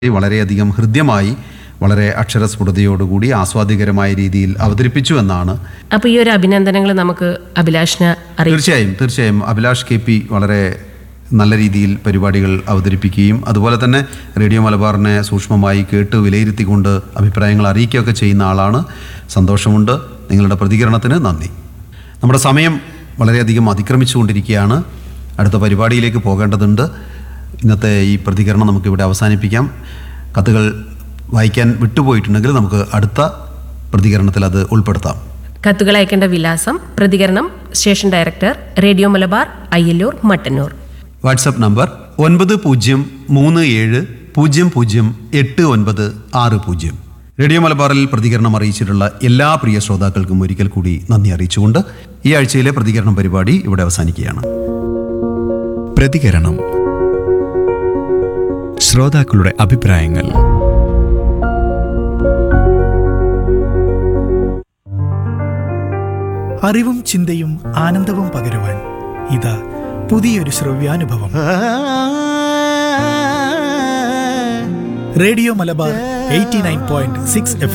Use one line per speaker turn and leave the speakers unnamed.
വളരെയധികം ഹൃദ്യമായി വളരെ അക്ഷരസ്ഫുടതയോടുകൂടി ആസ്വാദികരമായ രീതിയിൽ അവതരിപ്പിച്ചു എന്നാണ്
അപ്പോൾ ഈ ഒരു അഭിനന്ദനങ്ങൾ നമുക്ക് അഭിലാഷിനെ അറിയിച്ചു
തീർച്ചയായും തീർച്ചയായും അഭിലാഷ് കെ പി വളരെ നല്ല രീതിയിൽ പരിപാടികൾ അവതരിപ്പിക്കുകയും അതുപോലെ തന്നെ റേഡിയോ മലബാറിനെ സൂക്ഷ്മമായി കേട്ട് വിലയിരുത്തിക്കൊണ്ട് അഭിപ്രായങ്ങൾ അറിയിക്കുകയൊക്കെ ചെയ്യുന്ന ആളാണ് സന്തോഷമുണ്ട് നിങ്ങളുടെ പ്രതികരണത്തിന് നന്ദി നമ്മുടെ സമയം വളരെയധികം അതിക്രമിച്ചുകൊണ്ടിരിക്കുകയാണ് അടുത്ത പരിപാടിയിലേക്ക് പോകേണ്ടതുണ്ട് ഇന്നത്തെ ഈ പ്രതികരണം നമുക്കിവിടെ അവസാനിപ്പിക്കാം കത്തുകൾ വായിക്കാൻ വിട്ടുപോയിട്ടുണ്ടെങ്കിൽ നമുക്ക് അടുത്ത പ്രതികരണത്തിൽ അത് ഉൾപ്പെടുത്താം
കത്തുകൾ അയക്കേണ്ട വിലാസം പ്രതികരണം station director radio Malabar Ayyallur Mattannur
WhatsApp number ഒൻപത് പൂജ്യം മൂന്ന് ഏഴ് പൂജ്യം പൂജ്യം എട്ട് ഒൻപത് ആറ് പൂജ്യം റേഡിയോ മലബാറിൽ പ്രതികരണം അറിയിച്ചിട്ടുള്ള എല്ലാ പ്രിയ ശ്രോതാക്കൾക്കും ഒരിക്കൽ കൂടി നന്ദി അറിയിച്ചുകൊണ്ട് ഈ ആഴ്ചയിലെ പ്രതികരണം പരിപാടി ഇവിടെ അവസാനിക്കുകയാണ്
പ്രതികരണം ശ്രോതാക്കളുടെ അഭിപ്രായങ്ങൾ
അറിവും ചിന്തയും ആനന്ദവും പകരുവാൻ ഇതാ പുതിയൊരു ശ്രവ്യാനുഭവം radio Malabar eighty nine point six F